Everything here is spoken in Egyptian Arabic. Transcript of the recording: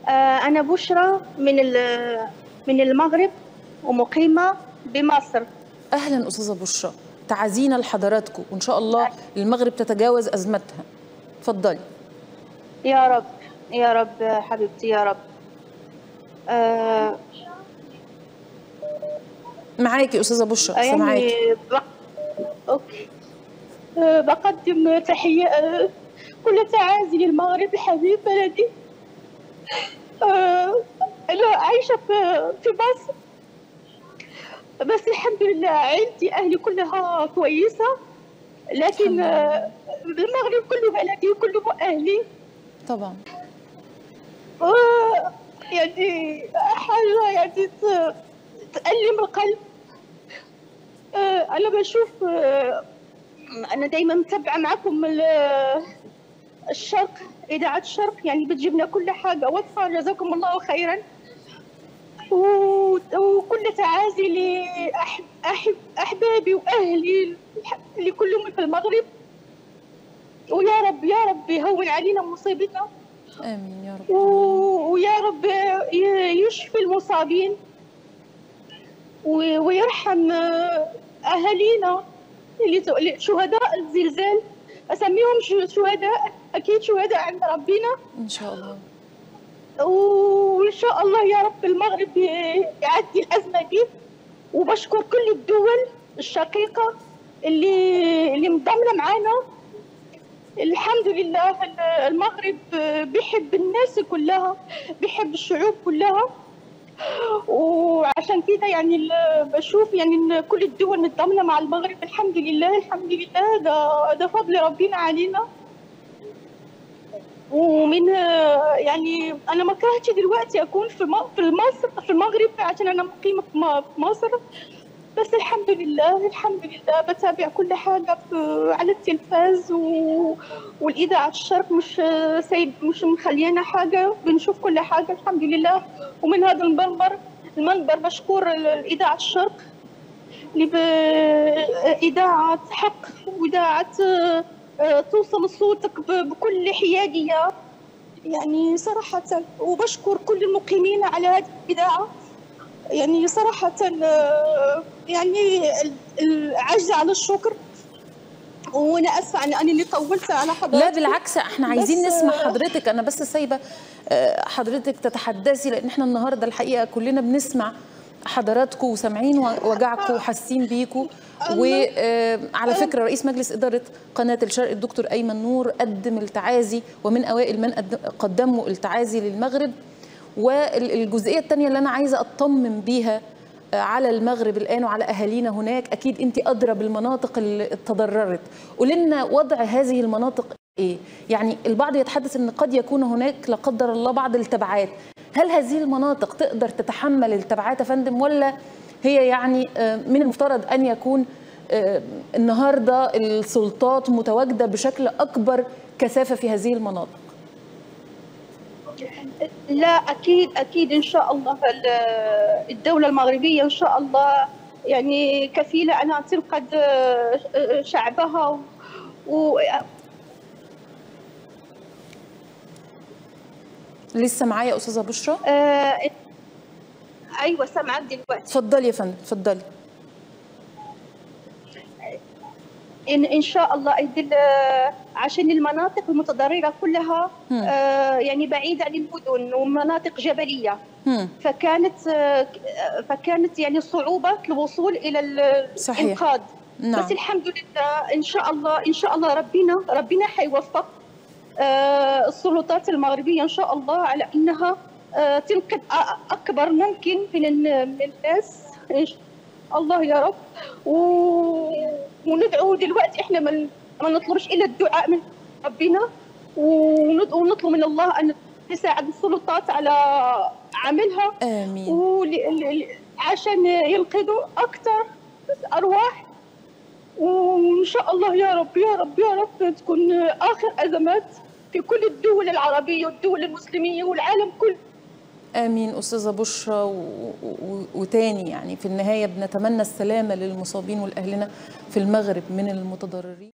آه، أنا بشرى من ال- من المغرب ومقيمة بمصر اهلا استاذه بشرى تعازينا لحضراتكم وان شاء الله المغرب تتجاوز ازمتها اتفضلي يا رب يا رب حبيبتي يا رب آه، معاكي استاذه بشرى يعني سامعاكي بق... أوكي. آه، بقدم تحية آه، كل تعازي للمغرب الحبيب بلدي آه، أنا عايشة في في مصر بس الحمد لله عيلتي أهلي كلها كويسة لكن الحمد آه، المغرب كله بلدي وكله أهلي طبعا آه، يعني حاجة يعني ت- تألم القلب آه، أنا بشوف آه، أنا دايما متابعة معكم ال- الشرق إذاعة الشرق يعني بتجيبنا كل حاجة واضحة جزاكم الله خيرا و- وكل تعازي لأحب أحب أحبابي وأهلي اللي كلهم في المغرب ويا رب يا رب يهون علينا مصيبتنا امين يا رب و- ويا رب ي- يشفي المصابين و- ويرحم أهالينا اللي ت- اللي شهداء الزلزال أسميهم ش- شهداء أكيد شهداء عند ربنا ان شاء الله وإن شاء الله يا رب المغرب ي- يعدي الأزمة دي وبشكر كل الدول الشقيقة اللي اللي منضمة معانا الحمد لله المغرب بيحب الناس كلها بيحب الشعوب كلها وعشان كده يعني ال- بشوف يعني إن كل الدول متضامنة مع المغرب الحمد لله الحمد لله ده ده فضل ربنا علينا ومن يعني انا ما كرهتش دلوقتي اكون في م- في مصر في المغرب عشان انا مقيمه في م- في مصر بس الحمد لله الحمد لله بتابع كل حاجه في على التلفاز و... والاذاعه الشرق مش سايب مش مخلينا حاجه بنشوف كل حاجه الحمد لله ومن هذا المنبر المنبر مشكور الاذاعه الشرق اللي بإذاعة حق وإذاعة آه، آه، توصل صوتك ب- بكل حيادية يعني صراحة وبشكر كل المقيمين على هذه الإذاعة يعني صراحة آه، يعني ال- العجز على الشكر وأنا أسفة أن أنا اللي طولت على حضرتك لا بالعكس احنا عايزين بس- نسمع حضرتك انا بس سايبه آه، حضرتك تتحدثي لان احنا النهارده الحقيقه كلنا بنسمع حضراتكم وسامعين وجعكم وحاسين بيكم وعلى فكره رئيس مجلس اداره قناه الشرق الدكتور ايمن نور قدم التعازي ومن اوائل من قد- قدموا التعازي للمغرب والجزئيه الثانيه اللي انا عايزه اطمن بيها على المغرب الان وعلى اهالينا هناك اكيد انت ادرى بالمناطق اللي تضررت قولي لنا وضع هذه المناطق ايه يعني البعض يتحدث ان قد يكون هناك لا قدر الله بعض التبعات هل هذه المناطق تقدر تتحمل التبعات يا فندم ولا هي يعني آه، من المفترض ان يكون آه، النهارده السلطات متواجده بشكل اكبر كثافه في هذه المناطق لا اكيد اكيد ان شاء الله ال- الدوله المغربيه ان شاء الله يعني كفيله انها تنقذ آه، شعبها و- و لسه معايا استاذه بشرى آه، ايوه سامعك دلوقتي اتفضلي يا فندم اتفضلي ان ان شاء الله يدل آه، عشان المناطق المتضرره كلها مم. آه، يعني بعيده عن المدن ومناطق جبليه هم. فكانت آه، فكانت يعني صعوبه الوصول الى صحيح. الانقاذ نعم بس الحمد لله ان شاء الله ان شاء الله ربنا ربنا حيوفق آه، السلطات المغربيه ان شاء الله على انها آه، تنقذ أ- اكبر ممكن من الن- من الناس إن شاء الله يا رب و... وندعو دلوقتي احنا ما ما نطلبش الا الدعاء من ربنا وند- ونطلب من الله ان يساعد السلطات على عملها امين ول... ل- ل- عشان ينقذوا اكثر ارواح وان شاء الله يا رب يا رب يا رب تكون اخر ازمات في كل الدول العربيه والدول المسلميه والعالم كله امين استاذه بشرى و... و... وتاني يعني في النهايه بنتمنى السلامه للمصابين والاهلنا في المغرب من المتضررين